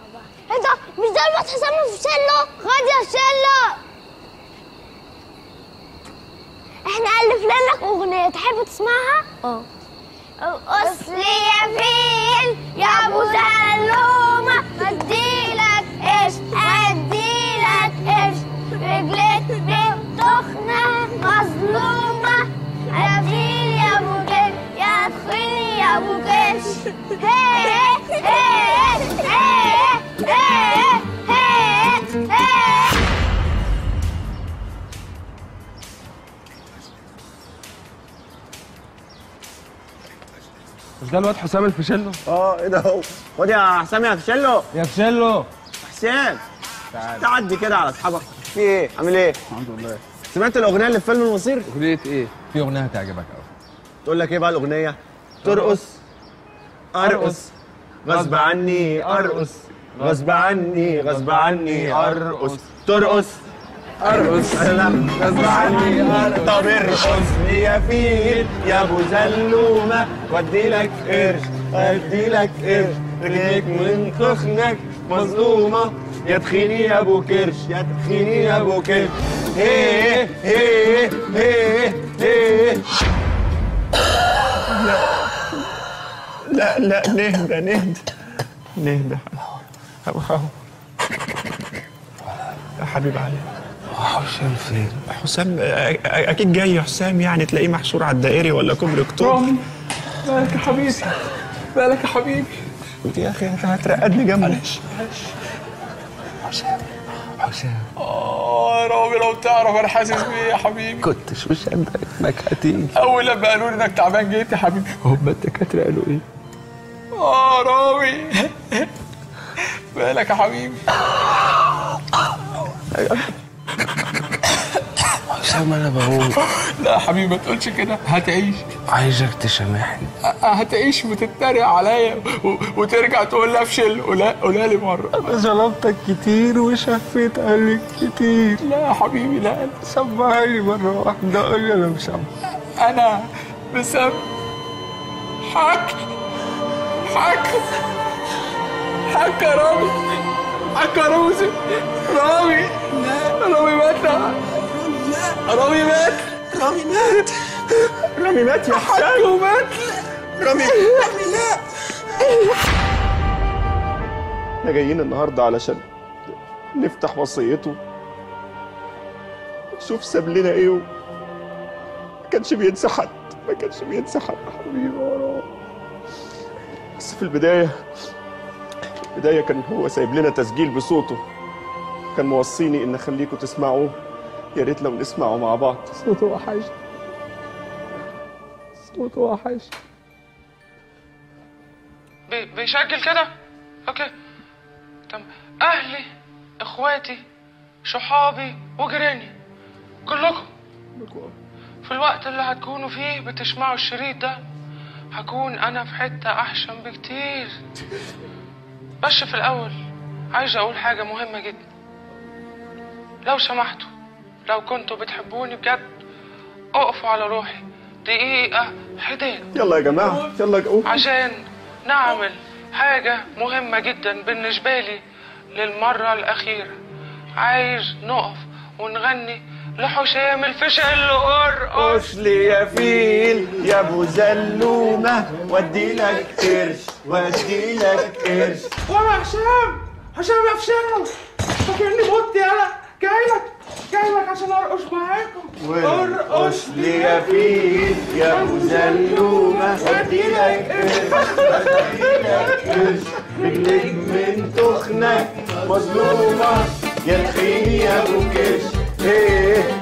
ايه ده مش ده الواد حسام في شله خد يا شله احنا الفنا لك اغنيه تحب تسمعها اه اصلي يا فيل يا ابو سلومه اديلك ايش اديلك ايش رجلك بتخنه مظلومه يا فيل يا ابو كيش يا تخيل يا ابو كيش هي هي هي هي هي هي مش ده الواد حسام الفشلو اه ايه ده هو خد يا حسام يا فشلو يا فشلو حسام تعدي كده على اصحابك في ايه عامل ايه الحمد لله سمعت الاغنيه اللي في فيلم المصير اغنيه ايه في اغنيه هتعجبك قوي تقول لك ايه بقى الاغنيه ترقص ارقص غصب عني ارقص غصب عني غصب عني ارقص ترقص ارقص لا غصب عني ارقص طب ارقص يا فيل يا ابو زلومه ودي لك قرش ادي لك قرش رجليك من تخنك مظلومه يا تخيني يا ابو كرش يا تخيني يا ابو كرش هي هي هي هي لا لا نهدى نهدى نهدى أهو أهو يا حبيب علي حسام فين حسام أ- أ- اكيد جاي يا حسام يعني تلاقيه محشور على الدائري ولا كوبري اكتوبر مالك يا حبيبي مالك يا حبيبي يا اخي انت هترقدني جنبك حسام حسام اه رامي لو تعرف انا حاسس بيه يا حبيبي كنتش مصدق انك هتيجي اول لما قالوا لي انك تعبان جيت يا حبيبي هم الدكاتره قالوا ايه اه رامي مالك يا حبيبي حسام انا بقول لا يا حبيبي ما تقولش كده هتعيش عايزك تسامحني أ- هتعيش وتتريق عليا و- وترجع تقول لي افشل قولها قولها لي مره ظلمتك كتير وشفيت عليك كتير لا يا حبيبي لا سمعها لي مره واحده قول لي انا مسامح انا بسبب حك حك حك يا رامي حك يا روزي رامي رامي مات رامي مات رامي مات رامي مات يا حك حسام ومات رامي رامي لا احنا جايين النهارده علشان نفتح وصيته شوف ساب لنا ايه و- ما كانش بينسى حد ما كانش بينسى حد يا حبيبي وراه بس في البدايه في البدايه كان هو سايب لنا تسجيل بصوته كان موصيني ان اخليكم تسمعوه يا ريت لو نسمعه مع بعض صوته وحش صوته وحش بي- بيسجل كده اوكي طب اهلي اخواتي صحابي وجيراني كلكم في الوقت اللي هتكونوا فيه بتسمعوا الشريط ده هكون انا في حتة احسن بكتير بس في الاول عايز اقول حاجة مهمة جدا لو سمحتوا لو كنتوا بتحبوني بجد اقفوا على روحي دقيقة حداد يلا يا جماعه يلا قوم عشان نعمل حاجة مهمة جدا بالنسبة لي للمرة الأخيرة عايز نقف ونغني لحسام الفشل ارقص أصلي يا فيل يا ابو زلومه ودي لك قرش ودي لك قرش وانا حسام حسام يا فشل فاكرني مت يالا جاي لك جاي لك عشان ارقص معاكم ارقص لي يا فيل يا ابو زلومه ودي لك قرش ودي لك قرش رجليك من تخنك مظلومه يا تخيني يا ابو كرش ايه